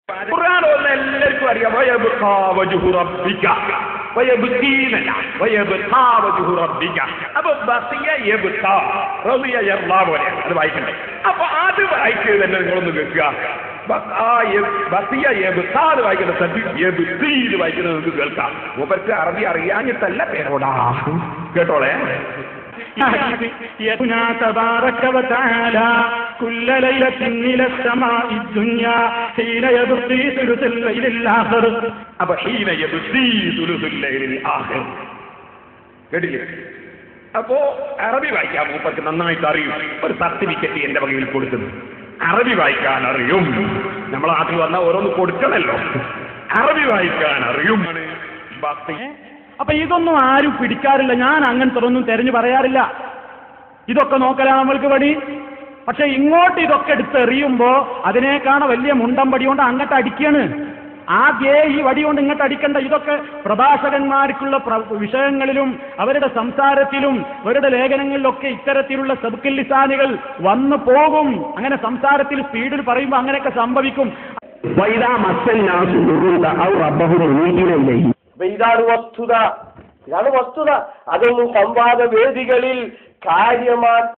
ഖുർആൻ ഓതുന്ന എല്ലാവർക്കും അറിയാം വയബ്ഖാ വജ്ഹു റബ്ബിക വയബ്ഖീനല്ല വയബ്ഖാ വജ്ഹു റബ്ബിക അപ്പൊ ബഖിയ യബ്ഖാ റളിയ യർളാ പോലെ അത് വായിക്കണ്ടേ അപ്പൊ അത് വായിച്ചത് തന്നെ നിങ്ങളൊന്ന് കേൾക്കുക ബ- ആ യ- ബഖിയ യബ്ഖാ എന്ന് വായിക്കുന്ന സ്ഥലത്ത് യബ്ഖീ എന്ന് വായിക്കുന്നത് നിങ്ങൾക്ക് കേൾക്കാം മൂപ്പർക്ക് അറബി അറിയാഞ്ഞിട്ടല്ല പേരോടാ കേട്ടോളേ يدنا تبارك وتعالى كل ليلة إلى السماء الدنيا حين يبقي ثلث الليل الآخر അപ്പൊ ഹീന യബ്ഖീ സുലുസുൽ ലൈലിൽ ആഖിർ കേട്ടില്ലേ അപ്പോ അറബി വായിക്കാൻ മൂപ്പർക്ക് നന്നായിട്ട് അറിയും ഒരു സർട്ടിഫിക്കറ്റ് എന്റെ വകയിൽ കൊടുക്കുന്നു അറബി വായിക്കാൻ അറിയും നമ്മളെ നാട്ടിൽ വന്നാൽ ഓരോന്ന് കൊടുക്കണല്ലോ അറബി വായിക്കാൻ അറിയും ഭക്തി അപ്പൊ ഇതൊന്നും ആരും പിടിക്കാറില്ല ഞാൻ അങ്ങനത്തെ ഒന്നും തെരഞ്ഞു പറയാറില്ല ഇതൊക്കെ നോക്കലാ നമ്മൾക്ക് പടി പക്ഷെ ഇങ്ങോട്ട് ഇതൊക്കെ എടുത്തെറിയുമ്പോ അതിനേക്കാണ് വലിയ മുണ്ടം പടി കൊണ്ട് അങ്ങോട്ട് അടിക്കാണ് ആദ്യേ ഈ വടി കൊണ്ട് ഇങ്ങോട്ട് അടിക്കേണ്ട ഇതൊക്കെ പ്രഭാഷകന്മാർക്കുള്ള പ്ര- വിഷയങ്ങളിലും അവരുടെ സംസാരത്തിലും അവരുടെ ലേഖനങ്ങളിലൊക്കെ ഇത്തരത്തിലുള്ള സബ്ക്കിൽ ലിസാനുകൾ വന്നു പോകും അങ്ങനെ സംസാരത്തിൽ സ്പീഡിൽ പറയുമ്പോൾ അങ്ങനെയൊക്കെ സംഭവിക്കും وإذا مس الناس ضر دعوا ربهم منيبين إليه അപ്പൊ ഇതാണ് വസ്തുത ഇതാണ് വസ്തുത അതൊന്നും സംവാദ വേദികളിൽ കാര്യമാ